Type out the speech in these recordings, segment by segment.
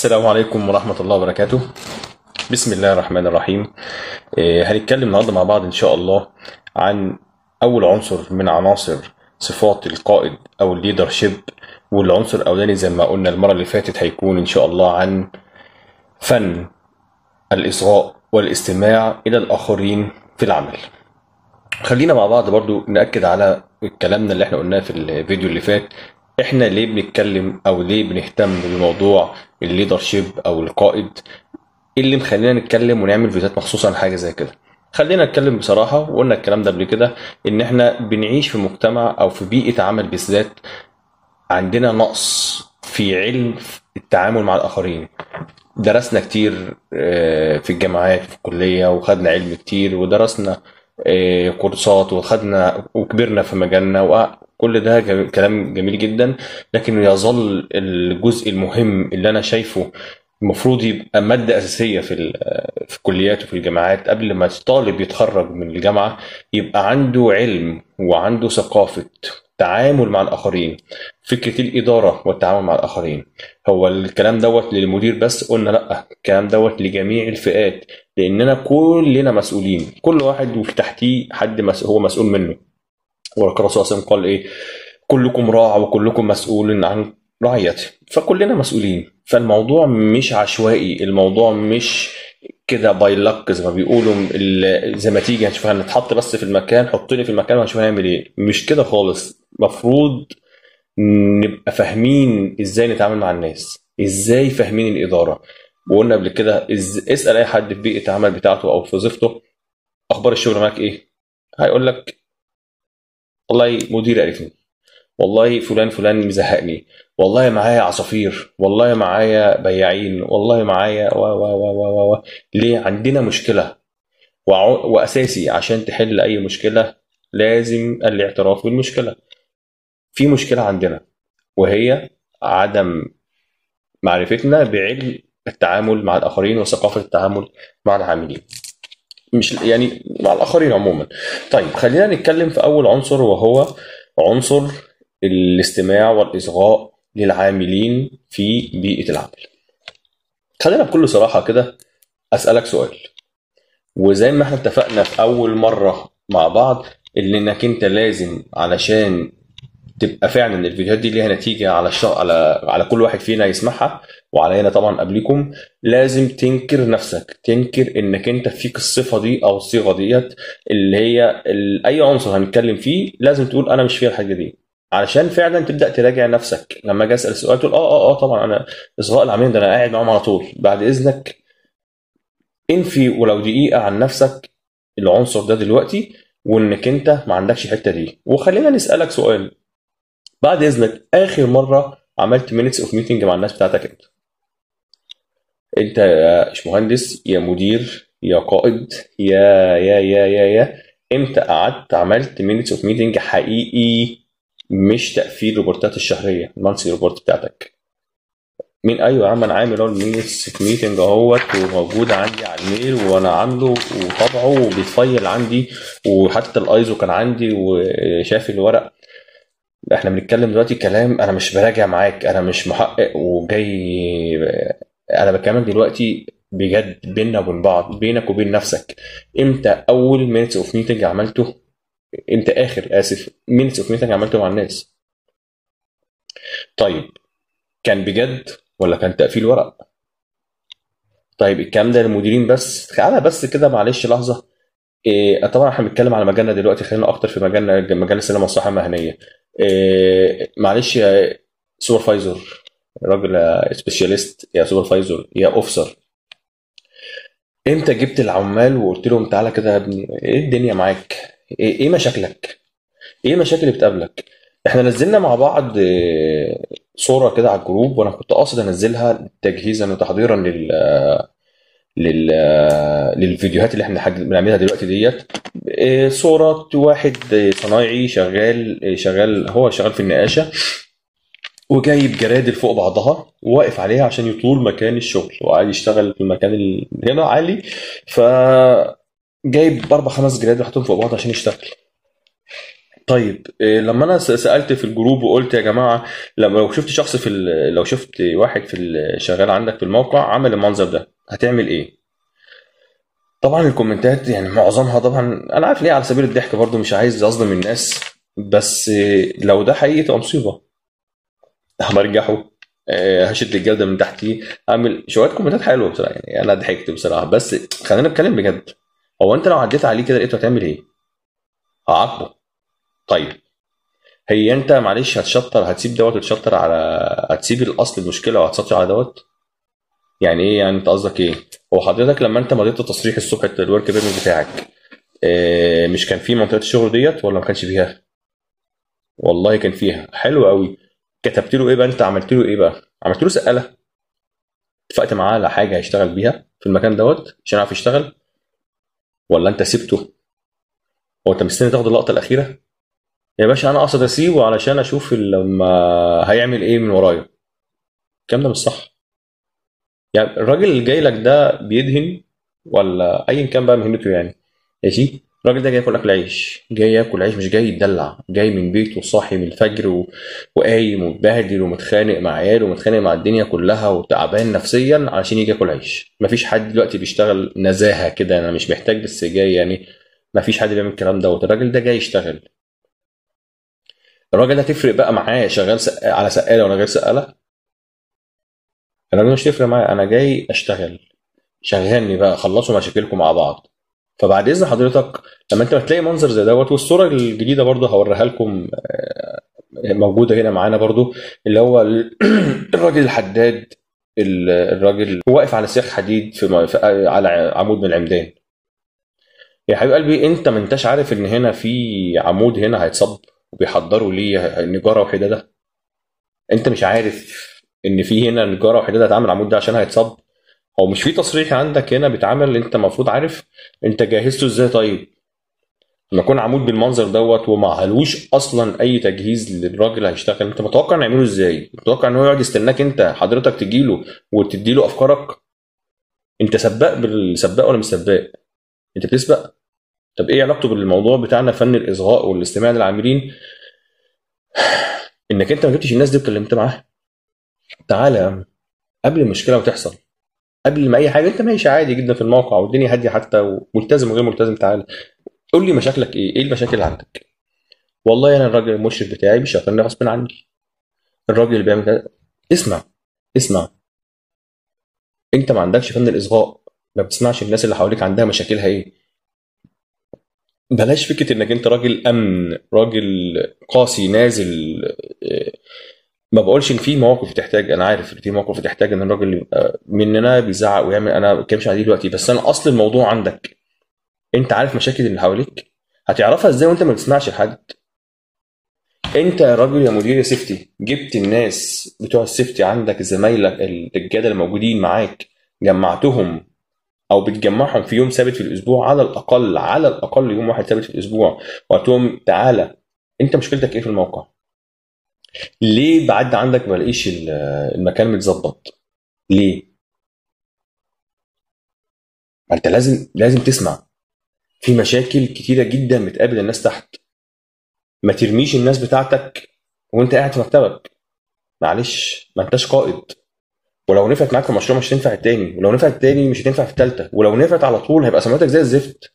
السلام عليكم ورحمة الله وبركاته بسم الله الرحمن الرحيم آه، هنتكلم النهاردة مع بعض إن شاء الله عن أول عنصر من عناصر صفات القائد أو الليدر شيب والعنصر الأولاني زي ما قلنا المرة اللي فاتت هيكون إن شاء الله عن فن الإصغاء والاستماع إلى الآخرين في العمل خلينا مع بعض برضو نأكد على كلامنا اللي احنا قلناه في الفيديو اللي فات احنا ليه بنتكلم او ليه بنهتم بموضوع الليدرشيب او القائد ايه اللي مخلينا نتكلم ونعمل فيديوهات مخصوص عن حاجه زي كده خلينا نتكلم بصراحه وقلنا الكلام ده قبل كده ان احنا بنعيش في مجتمع او في بيئه عمل بالذات عندنا نقص في علم التعامل مع الاخرين درسنا كتير آه، في الجامعات في الكليه وخدنا علم كتير ودرسنا آه، كورسات وخدنا وكبرنا في مجالنا وكل ده جم- كلام جميل جدا لكن يظل الجزء المهم اللي انا شايفه المفروض يبقى مادة أساسية في ال- في الكليات وفي الجامعات قبل ما الطالب يتخرج من الجامعة يبقى عنده علم وعنده ثقافة تعامل مع الآخرين فكرة الإدارة والتعامل مع الآخرين هو الكلام دوت للمدير بس قلنا لأ الكلام دوت لجميع الفئات لأننا كلنا مسؤولين كل واحد وفي تحتيه حد مس- هو مسؤول منه والرسول صلى الله عليه وسلم قال إيه كلكم راع وكلكم مسؤول عن رعيته فكلنا مسؤولين فالموضوع مش عشوائي الموضوع مش كده باي لك زي ما بيقولوا ال- زي ما تيجي هنشوف هنتحط بس في المكان حطني في المكان وهنشوف هنعمل ايه مش كده خالص مفروض نبقى فاهمين ازاي نتعامل مع الناس ازاي فاهمين الاداره وقلنا قبل كده إز... اسال اي حد في بيئه العمل بتاعته او في وظيفته اخبار الشغل معاك ايه هيقول لك والله مدير عرفني والله فلان فلان مزهقني والله معايا عصافير والله معايا بياعين والله معايا و و و و و و ليه عندنا مشكلة وع- وأساسي عشان تحل أي مشكلة لازم الاعتراف بالمشكلة في مشكلة عندنا وهي عدم معرفتنا بعلم التعامل مع الآخرين وثقافة التعامل مع العاملين مش يعني مع الآخرين عموما طيب خلينا نتكلم في أول عنصر وهو عنصر الاستماع والإصغاء للعاملين في بيئة العمل خلينا بكل صراحة كده أسألك سؤال وزي ما احنا اتفقنا في أول مرة مع بعض اللي إنك أنت لازم علشان تبقى فعلا الفيديوهات دي ليها نتيجة على الش... على على كل واحد فينا يسمعها وعلينا طبعا قبلكم لازم تنكر نفسك تنكر انك انت فيك الصفة دي او الصيغة ديت اللي هي ال... اي عنصر هنتكلم فيه لازم تقول انا مش فيها الحاجة دي علشان فعلا تبدا تراجع نفسك لما اجي اسال سؤال تقول اه اه اه طبعا انا اصغاء العاملين ده انا قاعد معاهم على طول بعد اذنك انفي ولو دقيقه عن نفسك العنصر ده دلوقتي وانك انت ما عندكش الحته دي وخلينا نسالك سؤال بعد اذنك اخر مره عملت مينتس اوف ميتنج مع الناس بتاعتك انت انت يا مهندس يا مدير يا قائد يا يا يا يا يا امتى قعدت عملت مينتس اوف ميتنج حقيقي مش تقفيل الريبورتات الشهريه المانثلي ريبورت بتاعتك مين ايوه يا عم انا عامل اهو المينتس ميتنج اهوت وموجود عندي على الميل وانا عامله وطبعه وبيتفايل عندي وحتى الايزو كان عندي وشاف الورق احنا بنتكلم دلوقتي كلام انا مش براجع معاك انا مش محقق وجاي انا بكلمك دلوقتي بجد بيننا وبين بعض بينك وبين نفسك امتى اول مينتس اوف ميتنج عملته امتى اخر اسف مينتس اوف ميتنج عملته مع الناس طيب كان بجد ولا كان تقفيل ورق طيب الكلام ده للمديرين بس تعالى بس كده معلش لحظه إيه طبعا احنا بنتكلم على مجالنا دلوقتي خلينا اكتر في مجالنا مجال السلامه والصحه المهنيه إيه معلش يا سوبرفايزر راجل سبيشاليست يا سوبرفايزر يا اوفيسر امتى جبت العمال وقلت لهم تعالى كده يا ابني ايه الدنيا معاك ايه إيه مشاكلك ايه المشاكل اللي بتقابلك احنا نزلنا مع بعض آه، صورة كده على الجروب وانا كنت قاصد انزلها تجهيزا وتحضيرا لل لل للفيديوهات اللي احنا حاج- بنعملها دلوقتي ديت آه، صورة واحد آه، صنايعي شغال آه، شغال هو شغال في النقاشة وجايب جرادل فوق بعضها وواقف عليها عشان يطول مكان الشغل وقاعد يشتغل في المكان اللي هنا عالي ف جايب اربع خمس جرادل حاططهم فوق بعض عشان يشتغل طيب إيه، لما انا س- سالت في الجروب وقلت يا جماعه لما لو شفت شخص في ال- لو شفت واحد في ال- شغال عندك في الموقع عمل المنظر ده هتعمل ايه طبعا الكومنتات يعني معظمها طبعا انا عارف ليه على سبيل الضحك برضو مش عايز اظلم الناس بس إيه، لو ده حقيقي تبقى مصيبه همرجحه آه، هشد الجلده من تحتيه اعمل شويه كومنتات حلوه بصراحه يعني انا ضحكت بصراحه بس خلينا نتكلم بجد هو انت لو عديت عليه كده لقيته هتعمل ايه؟ هعاقبه طيب هي انت معلش هتشطر هتسيب دوت وتشطر على هتسيب الاصل المشكله وهتسطر على دوت يعني ايه يعني انت قصدك ايه هو حضرتك لما انت مضيت التصريح الصبح الورك بيرمنت بتاعك آه، مش كان في منطقه الشغل ديت ولا ما كانش فيها والله كان فيها حلو قوي كتبت له ايه بقى انت عملت له ايه بقى عملت له سقاله اتفقت معاه على حاجه هيشتغل بيها في المكان دوت عشان يعرف يشتغل ولا انت سبته هو انت مستني تاخد اللقطه الاخيره يا باشا انا اقصد اسيبه علشان اشوف لما هيعمل ايه من ورايا الكلام ده مش صح يعني الراجل اللي جاي لك ده بيدهن ولا ايا كان بقى مهنته يعني ماشي الراجل ده جاي ياكل اكل عيش جاي ياكل عيش مش جاي يتدلع جاي من بيته صاحي من الفجر و... وقايم ومتبهدل ومتخانق مع عياله ومتخانق مع الدنيا كلها وتعبان نفسيا علشان يجي ياكل عيش مفيش حد دلوقتي بيشتغل نزاهه كده انا مش محتاج بس جاي يعني مفيش حد بيعمل الكلام دوت الراجل ده جاي يشتغل الراجل ده تفرق بقى معاه شغال سق... على سقاله ولا غير سقاله الراجل مش تفرق معايا انا جاي اشتغل شغلني بقى خلصوا مشاكلكم مع بعض فبعد اذن حضرتك لما انت بتلاقي منظر زي دوت والصوره الجديده برضه هوريها لكم آه، موجوده هنا معانا برضه اللي هو ال- الراجل الحداد ال- الراجل واقف على سياخ حديد في م- في- على عمود من العمدان يا حبيب قلبي انت ما انتش عارف ان هنا في عمود هنا هيتصب وبيحضروا ليه نجاره وحداده انت مش عارف ان في هنا نجاره وحداده هتعمل عمود ده عشان هيتصب هو مش في تصريح عندك هنا بيتعمل انت المفروض عارف انت جهزته ازاي طيب لما يكون عمود بالمنظر دوت وما علوش اصلا اي تجهيز للراجل اللي هيشتغل انت متوقع نعمله ازاي متوقع ان هو يقعد يستناك انت حضرتك تجيله وتديله افكارك انت سباق بالسباق ولا مش سباق انت بتسبق طب ايه علاقته بالموضوع بتاعنا فن الاصغاء والاستماع للعاملين انك انت ما جبتش الناس دي واتكلمت معاها تعالى يا عم قبل المشكله ما تحصل قبل ما اي حاجه انت ماشي عادي جدا في الموقع والدنيا هاديه حتى وملتزم وغير ملتزم تعالى قول لي مشاكلك ايه ايه المشاكل اللي عندك والله انا الراجل المشرف بتاعي بيشغلني غصب عني الراجل اللي بيعمل كده اسمع اسمع انت ما عندكش فن الاصغاء ما بتسمعش الناس اللي حواليك عندها مشاكلها ايه بلاش فكره انك انت راجل امن راجل قاسي نازل اه، ما بقولش ان في مواقف تحتاج انا عارف ان في مواقف تحتاج ان الراجل يبقى مننا بيزعق ويعمل انا ما بتكلمش على دي دلوقتي بس انا اصل الموضوع عندك انت عارف مشاكل اللي حواليك هتعرفها ازاي وانت ما بتسمعش لحد انت يا راجل يا مدير يا سيفتي جبت الناس بتوع السيفتي عندك زمايلك الرجاله اللي موجودين معاك جمعتهم او بتجمعهم في يوم ثابت في الاسبوع على الاقل على الاقل يوم واحد ثابت في الاسبوع وقلت لهم تعالى انت مشكلتك ايه في الموقع؟ ليه بعد عندك ما الاقيش ال- المكان متظبط؟ ليه؟ ما انت لازم لازم تسمع في مشاكل كتيره جدا بتقابل الناس تحت ما ترميش الناس بتاعتك وانت قاعد في مكتبك معلش ما انتش قائد ولو نفعت معاك في مشروع مش هتنفع التاني ولو نفعت التاني مش هتنفع في التالتة ولو نفعت على طول هيبقى سمعتك زي الزفت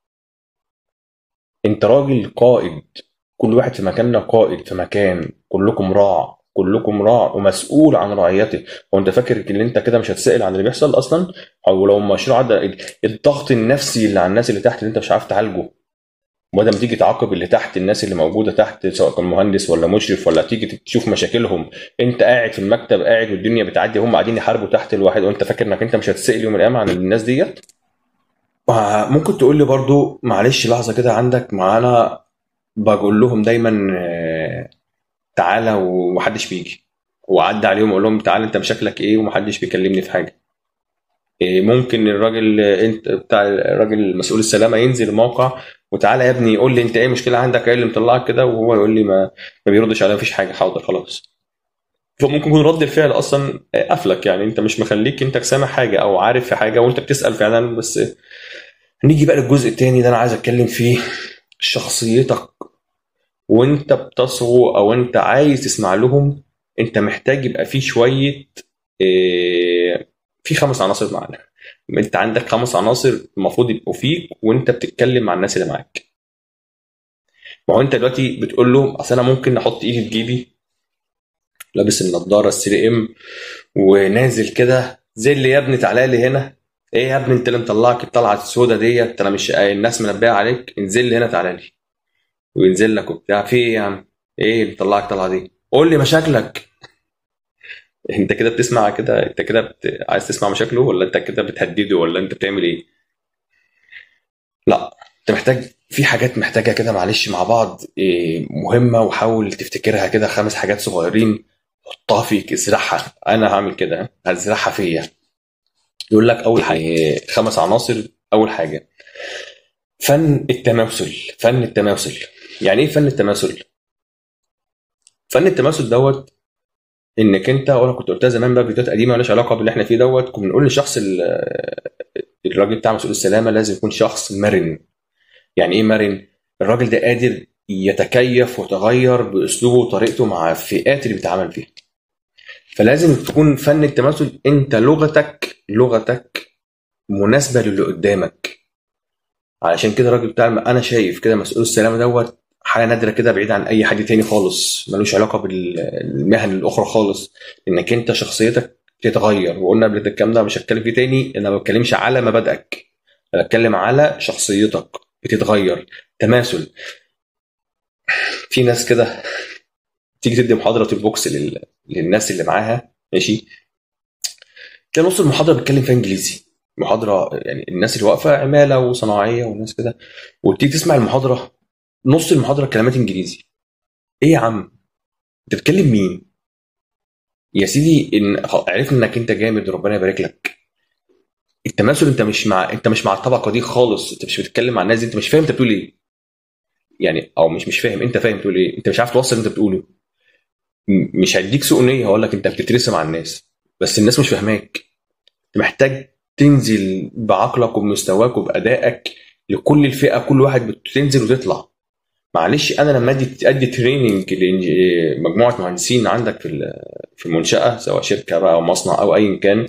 انت راجل قائد كل واحد في مكاننا قائد في مكان كلكم راع كلكم راع ومسؤول عن رعيته هو انت فاكر ان انت كده مش هتسأل عن اللي بيحصل اصلا او لو المشروع عدى الضغط النفسي اللي على الناس اللي تحت اللي انت مش عارف تعالجه وبدل ما تيجي تعاقب اللي تحت الناس اللي موجوده تحت سواء كان مهندس ولا مشرف ولا تيجي تشوف مشاكلهم انت قاعد في المكتب قاعد والدنيا بتعدي هم قاعدين يحاربوا تحت الواحد وانت فاكر انك انت مش هتسال يوم من الايام عن الناس ديت ممكن تقول لي برضو معلش لحظه كده عندك معانا بقول لهم دايما آه، تعالى ومحدش بيجي وعدى عليهم اقول لهم تعالى انت مشاكلك ايه ومحدش بيكلمني في حاجه إيه، ممكن الراجل انت بتاع الراجل مسؤول السلامه ينزل الموقع وتعالى يا ابني قول لي انت ايه المشكله عندك ايه اللي مطلعك كده وهو يقول لي ما ما بيردش عليا مفيش حاجه حاضر خلاص فممكن يكون رد الفعل اصلا قفلك يعني انت مش مخليك انت سامع حاجه او عارف في حاجه وانت بتسال فعلا بس نيجي بقى للجزء التاني ده انا عايز اتكلم فيه شخصيتك وانت بتصغو او انت عايز تسمع لهم انت محتاج يبقى في شويه إيه في خمس عناصر معانا انت عندك خمس عناصر المفروض يبقوا فيك وانت بتتكلم مع الناس اللي معاك ما هو انت دلوقتي بتقول له اصل انا ممكن احط ايدي في جيبي لابس النضاره السي ام ونازل كده زي اللي يا ابني تعالى لي هنا ايه يا ابني انت اللي مطلعك الطلعه السوداء ديت انا مش الناس منبهه عليك انزل لي هنا تعالى لي وينزل لك وبتاع في ايه يا عم ايه اللي مطلعك الطلعه دي قول لي مشاكلك انت كده بتسمع كده انت كده بت... عايز تسمع مشاكله ولا انت كده بتهدده ولا انت بتعمل ايه لا انت محتاج في حاجات محتاجه كده معلش مع بعض إيه مهمه وحاول تفتكرها كده خمس حاجات صغيرين حطها فيك ازرعها انا هعمل كده هزرعها فيا يقول لك اول حاجه خمس عناصر اول حاجه فن التماثل فن التماثل يعني ايه فن التماثل فن التماثل دوت انك انت وانا كنت قلتها زمان بقى فيديوهات قديمه مالهاش علاقه باللي احنا فيه دوت كنا بنقول للشخص الراجل بتاع مسؤول السلامه لازم يكون شخص مرن يعني ايه مرن الراجل ده قادر يتكيف ويتغير باسلوبه وطريقته مع الفئات اللي بيتعامل فيها فلازم تكون فن التماثل انت لغتك لغتك مناسبه للي قدامك علشان كده الراجل بتاع انا شايف كده مسؤول السلامه دوت حاجه نادره كده بعيد عن اي حد تاني خالص ملوش علاقه بالمهن الاخرى خالص انك انت شخصيتك بتتغير وقلنا قبل الكلام ده مش هتكلم فيه تاني انا ما بتكلمش على مبادئك انا بتكلم على شخصيتك بتتغير تماثل في ناس كده تيجي تدي محاضره البوكس لل... للناس اللي معاها ماشي تلاقي نص المحاضره بيتكلم فيها انجليزي محاضره يعني الناس اللي واقفه عماله وصناعيه وناس كده وتيجي تسمع المحاضره نص المحاضره كلمات انجليزي ايه يا عم انت بتكلم مين يا سيدي ان عرفنا انك انت جامد وربنا يبارك لك التماثل انت مش مع انت مش مع الطبقه دي خالص انت مش بتتكلم مع الناس دي انت مش فاهم انت بتقول ايه يعني او مش مش فاهم انت فاهم تقول ايه انت مش عارف توصل اللي انت بتقوله مش هديك سوء نيه هقول لك انت بتترسم على الناس بس الناس مش فاهماك انت محتاج تنزل بعقلك وبمستواك وبادائك لكل الفئه كل واحد بتنزل وتطلع معلش انا لما ادي ادي تريننج لمجموعه مهندسين عندك في في المنشاه سواء شركه بقى او مصنع او ايا كان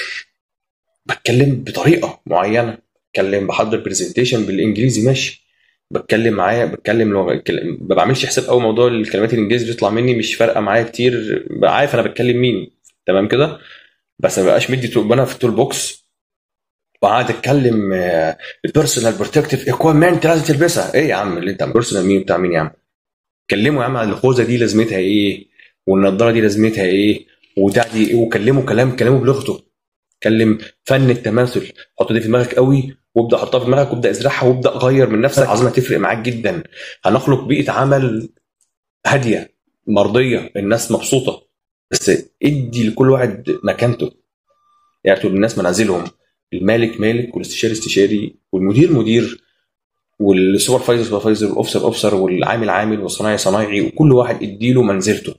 بتكلم بطريقه معينه بتكلم بحضر برزنتيشن بالانجليزي ماشي بتكلم معايا بتكلم لغه ما بعملش حساب قوي موضوع الكلمات الانجليزي بتطلع مني مش فارقه معايا كتير عارف انا بتكلم مين تمام كده بس ما بقاش مدي انا في التول بوكس وقعد اتكلم البيرسونال بروتكتيف اكويبمنت لازم تلبسها ايه يا عم اللي انت بيرسونال مين بتاع مين يا عم كلموا يا عم عن الخوذه دي لازمتها ايه والنضاره دي لازمتها ايه وبتاع دي ايه وكلموا كلام كلامه بلغته كلم فن التماثل حط دي في دماغك قوي وابدا حطها في دماغك وابدا ازرعها وابدا غير من نفسك عظمه تفرق معاك جدا هنخلق بيئه عمل هاديه مرضيه الناس مبسوطه بس ادي لكل واحد مكانته يعني تقول للناس منازلهم المالك مالك والاستشاري استشاري والمدير مدير والسوبرفايزر سوبرفايزر والاوفيسر اوفيسر والعامل عامل والصنايعي صنايعي وكل واحد اديله منزلته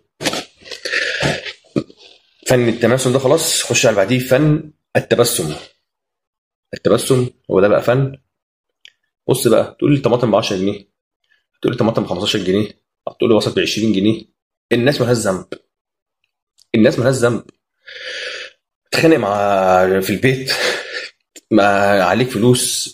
فن التماثل ده خلاص خش على بعديه فن التبسم التبسم هو ده بقى فن بص بقى تقول لي الطماطم ب 10 جنيه تقول لي الطماطم ب 15 جنيه تقول لي وسط ب 20 جنيه الناس مالهاش ذنب الناس مالهاش ذنب تتخانق مع في البيت ما عليك فلوس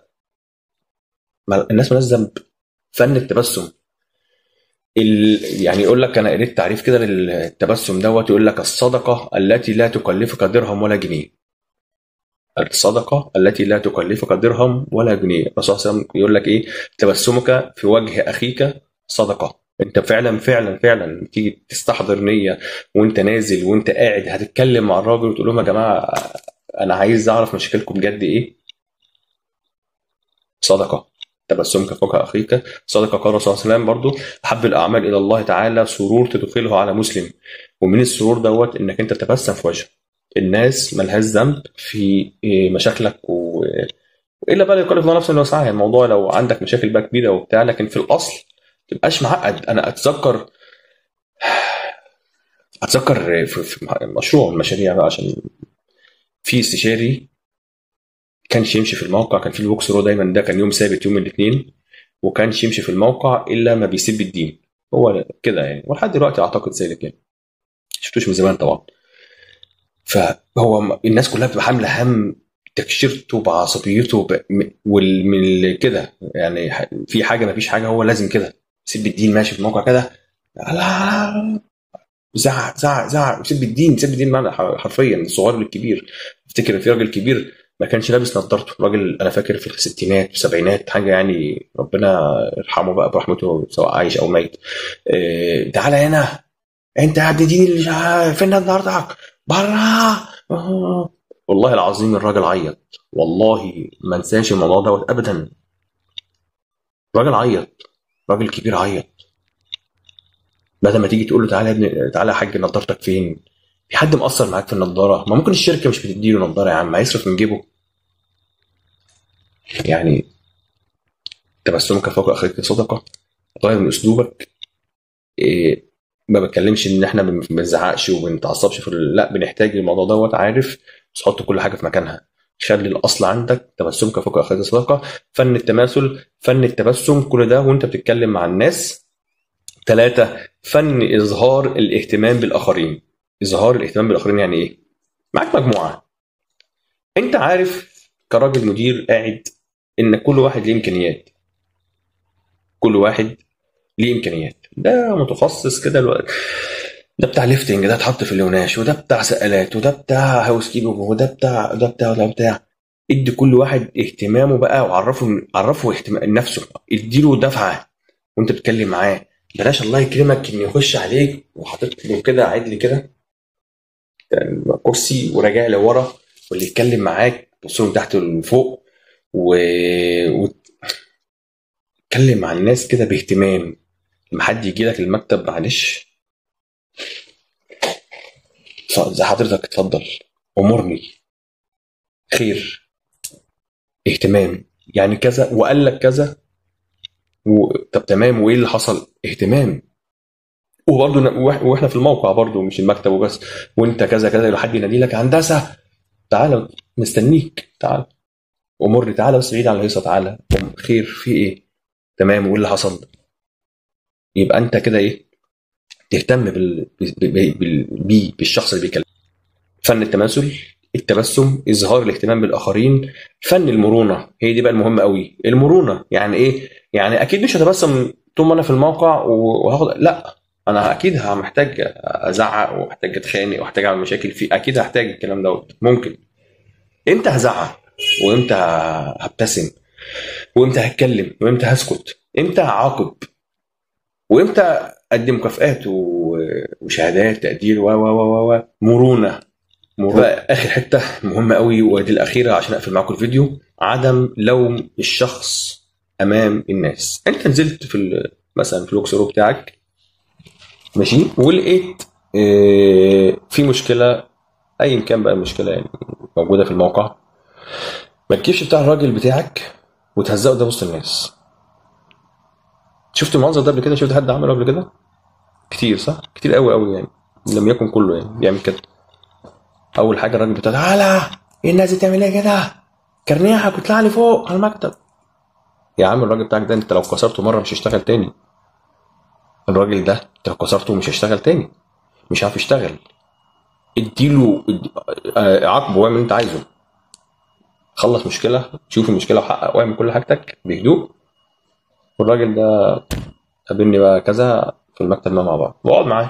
ما الناس مالهاش ذنب فن التبسم ال... يعني يقول لك انا قريت تعريف كده للتبسم دوت يقول لك الصدقه التي لا تكلفك درهم ولا جنيه الصدقة التي لا تكلفك درهم ولا جنيه الرسول صلى الله عليه وسلم يقول لك ايه تبسمك في وجه اخيك صدقة انت فعلا فعلا فعلا تيجي تستحضر نية وانت نازل وانت قاعد هتتكلم مع الراجل وتقول لهم يا جماعة انا عايز اعرف مشاكلكم بجد ايه صدقة تبسمك فوق اخيك صدقه قال الرسول صلى الله عليه وسلم برضه احب الاعمال الى الله تعالى سرور تدخله على مسلم ومن السرور دوت انك انت تبسم في وجهه الناس ملهاش ذنب في مشاكلك و... الا بقى يكلف الله نفسه الا وسعها الموضوع لو عندك مشاكل بقى كبيره وبتاع لكن في الاصل ما تبقاش معقد انا اتذكر اتذكر في مشروع من المشاريع بقى عشان في استشاري كانش يمشي في الموقع كان في البوكس رو دايما ده كان يوم ثابت يوم الاثنين وكانش يمشي في الموقع الا ما بيسب الدين هو كده يعني ولحد دلوقتي اعتقد سالك يعني شفتوش من زمان طبعا فهو م- الناس كلها بتبقى حامله هم تكشيرته بعصبيته ب... م- وال- من ال- كده يعني ح- في حاجه ما فيش حاجه هو لازم كده يسب الدين ماشي في الموقع كده لا زعق زعق زعق يسب الدين يسب الدين معنى ح- حرفيا من الصغير للكبير افتكر في راجل كبير ما كانش لابس نظارته راجل انا فاكر في الستينات والسبعينات حاجه يعني ربنا يرحمه بقى برحمته سواء عايش او ميت إيه تعالى هنا انت يا ابن دين اللي شا- فين نظارتك بره آه. والله العظيم الراجل عيط والله ما انساش الموضوع دوت ابدا راجل عيط راجل كبير عيط بدل ما تيجي تقول له تعالى يا ابني تعالى يا حاج نضارتك فين في حد مقصر معاك في النضاره ما ممكن الشركه مش بتديله نضاره يا عم هيصرف من جيبه يعني تبسمك فوق اخيك صدقه غير من اسلوبك إيه ما بتكلمش ان احنا ما بنزعقش وما بنتعصبش في ال- لا بنحتاج الموضوع دوت عارف بس حط كل حاجه في مكانها خلي الاصل عندك تبسمك فوق اخيك صدقه فن التماثل فن التبسم كل ده وانت بتتكلم مع الناس ثلاثة فن إظهار الاهتمام بالآخرين إظهار الاهتمام بالآخرين يعني إيه؟ معاك مجموعة أنت عارف كراجل مدير قاعد إن كل واحد ليه إمكانيات كل واحد ليه إمكانيات ده متخصص كده الو... ده بتاع ليفتنج ده اتحط في اللوناش وده بتاع سقالات وده بتاع هاوس كيبنج وده بتاع ده بتاع ده بتاع ادي كل واحد اهتمامه بقى وعرفه عرفه اهتمام نفسه اديله دفعه وانت بتتكلم معاه بلاش الله يكرمك ان يخش عليك وحاطط له كده عدل كده كرسي وراجع لورا واللي يتكلم معاك بص له من تحت لفوق و... و... اتكلم مع الناس كده باهتمام لما حد يجي لك المكتب معلش زي حضرتك اتفضل امرني خير اهتمام يعني كذا وقال لك كذا و... طب تمام وايه اللي حصل اهتمام وبرضه ن- وإح- واحنا في الموقع برضه مش المكتب وبس وانت كذا كذا لو حد ينادي لك هندسه تعالى مستنيك تعالى امر تعالى بس بعيد عن الهيصه تعالى قم، خير في ايه تمام وايه اللي حصل يبقى انت كده ايه تهتم بال... بال... بال... بيه بالشخص اللي بيكلمك فن التماثل التبسم اظهار الاهتمام بالاخرين فن المرونه هي دي بقى المهمه قوي المرونه يعني ايه يعني اكيد مش هتبسم طول ما انا في الموقع و- وهاخد لا انا اكيد ه- محتاج ازعق ومحتاج اتخانق ومحتاج اعمل مشاكل فيه اكيد هحتاج الكلام دوت ممكن امتى هزعق وامتى هبتسم وامتى هتكلم وامتى هسكت امتى هعاقب وامتى ادي مكافآت و- وشهادات تقدير و و و و مرونه مرونه اخر حته مهمه قوي ودي الاخيره عشان اقفل معاكم الفيديو عدم لوم الشخص امام الناس انت نزلت في ال- مثلا في الاكسرو بتاعك ماشي ولقيت آه، في مشكله ايا كان بقى المشكله يعني موجوده في الموقع ما تجيبش بتاع الراجل بتاعك وتهزقه ده وسط الناس شفت المنظر ده قبل كده شفت حد عمله قبل كده كتير صح كتير قوي قوي يعني لم يكن كله يعني بيعمل كده اول حاجه الراجل بتاع تعالى ايه الناس دي بتعمل ايه كده كرنيحك وطلع لي فوق على المكتب يا عم الراجل بتاعك ده انت لو كسرته مره مش هيشتغل تاني الراجل ده انت لو كسرته مش هيشتغل تاني مش عارف يشتغل اديله ادي- آه، عاقبه واعمل اللي انت عايزه خلص مشكله شوف المشكله وحقق واعمل كل حاجتك بهدوء والراجل ده قابلني بقى كذا في المكتب مع بعض واقعد معاه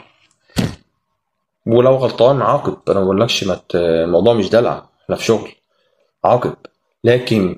ولو غلطان عاقب انا ما بقولكش ما ت- الموضوع مش دلع احنا في شغل عاقب لكن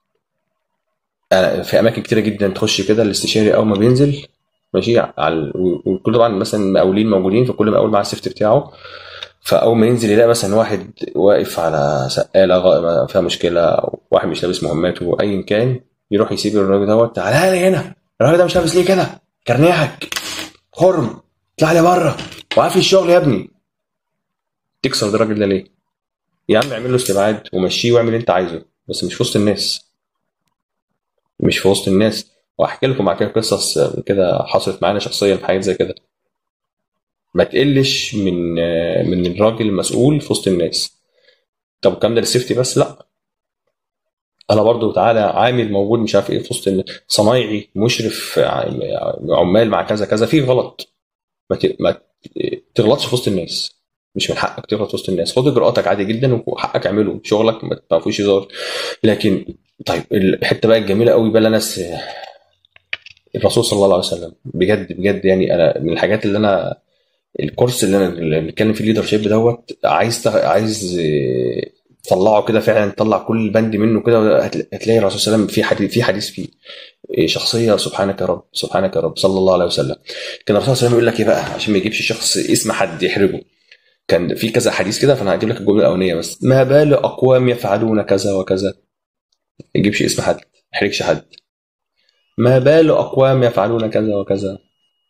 أنا في اماكن كتيره جدا تخش كده الاستشاري اول ما بينزل ماشي على وكل طبعا مثلا مقاولين موجودين فكل مقاول مع السيفت بتاعه فاول ما ينزل يلاقي مثلا واحد واقف على سقاله غ- فيها مشكله او واحد مش لابس مهماته ايا كان يروح يسيب الراجل دوت تعالى لي هنا الراجل ده مش لابس ليه كده كرنيحك خرم اطلع لي بره وقف الشغل يا ابني تكسر ده الراجل ده ليه؟ يا عم اعمل له استبعاد ومشيه واعمل اللي انت عايزه بس مش في وسط الناس مش في وسط الناس واحكي لكم بعد كده قصص كده حصلت معانا شخصيا في حاجات زي كده ما تقلش من من الراجل المسؤول في وسط الناس طب الكلام ده للسيفتي بس لا انا برضو تعالى عامل موجود مش عارف ايه في وسط الن- صنايعي مشرف ع- عمال مع كذا كذا في غلط ما ت- ما ت- تغلطش في وسط الناس مش من حقك تغلط في وسط الناس خد اجراءاتك عادي جدا وحقك اعمله شغلك ما ما فيهوش هزار لكن طيب الحته بقى الجميله قوي بقى اللي انا س- الرسول صلى الله عليه وسلم بجد بجد يعني انا من الحاجات اللي انا الكورس اللي انا اللي بنتكلم فيه الليدر شيب دوت عايز تغ- عايز آه، تطلعه كده فعلا تطلع كل بند منه كده هتل- هتلاقي الرسول صلى الله عليه وسلم في حديث في حديث فيه إيه، شخصيه سبحانك يا رب سبحانك يا رب صلى الله عليه وسلم كان الرسول صلى الله عليه وسلم يقول لك ايه بقى عشان ما يجيبش شخص اسم حد يحرجه كان في كذا حديث كده فانا هجيب لك الجمله الاولانيه بس ما بال اقوام يفعلون كذا وكذا ما يجيبش اسم حد ما يحرجش حد ما بال اقوام يفعلون كذا وكذا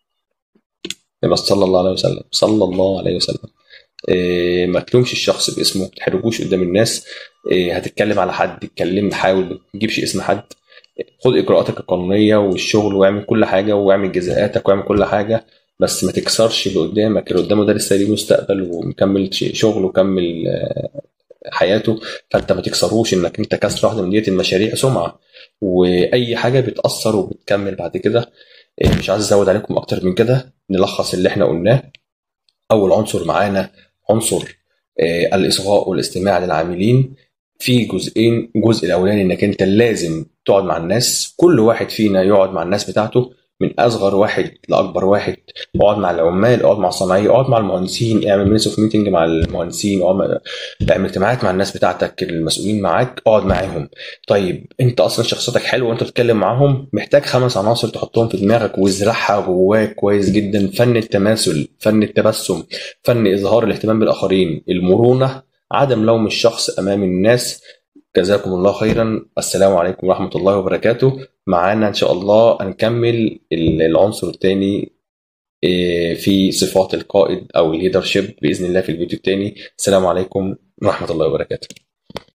بس صلى الله عليه وسلم صلى الله عليه وسلم إيه، ما تلومش الشخص باسمه ما تحرجوش قدام الناس إيه، هتتكلم على حد اتكلم حاول ما تجيبش اسم حد خد اجراءاتك القانونيه والشغل واعمل كل حاجه واعمل جزاءاتك واعمل كل حاجه بس ما تكسرش اللي قدامك اللي قدامه ده لسه ليه مستقبل ومكمل ش- شغل وكمل آه، حياته فانت ما تكسروش انك انت كسر واحده من ديت المشاريع سمعه واي حاجه بتاثر وبتكمل بعد كده إيه، مش عايز ازود عليكم اكتر من كده نلخص اللي احنا قلناه اول عنصر معانا عنصر آه، الاصغاء والاستماع للعاملين في جزئين الجزء الاولاني انك انت لازم تقعد مع الناس كل واحد فينا يقعد مع الناس بتاعته من اصغر واحد لاكبر واحد اقعد مع العمال اقعد مع الصناعيه اقعد مع المهندسين اعمل مينس اوف ميتنج مع المهندسين اقعد مع- اعمل اجتماعات مع الناس بتاعتك المسؤولين معاك اقعد معاهم طيب انت اصلا شخصيتك حلوه وانت بتتكلم معاهم محتاج خمس عناصر تحطهم في دماغك وازرعها جواك كويس جدا فن التماثل فن التبسم فن اظهار الاهتمام بالاخرين المرونه عدم لوم الشخص امام الناس جزاكم الله خيرا السلام عليكم ورحمه الله وبركاته معانا ان شاء الله هنكمل العنصر الثاني في صفات القائد او الليدرشيب باذن الله في الفيديو الثاني السلام عليكم ورحمه الله وبركاته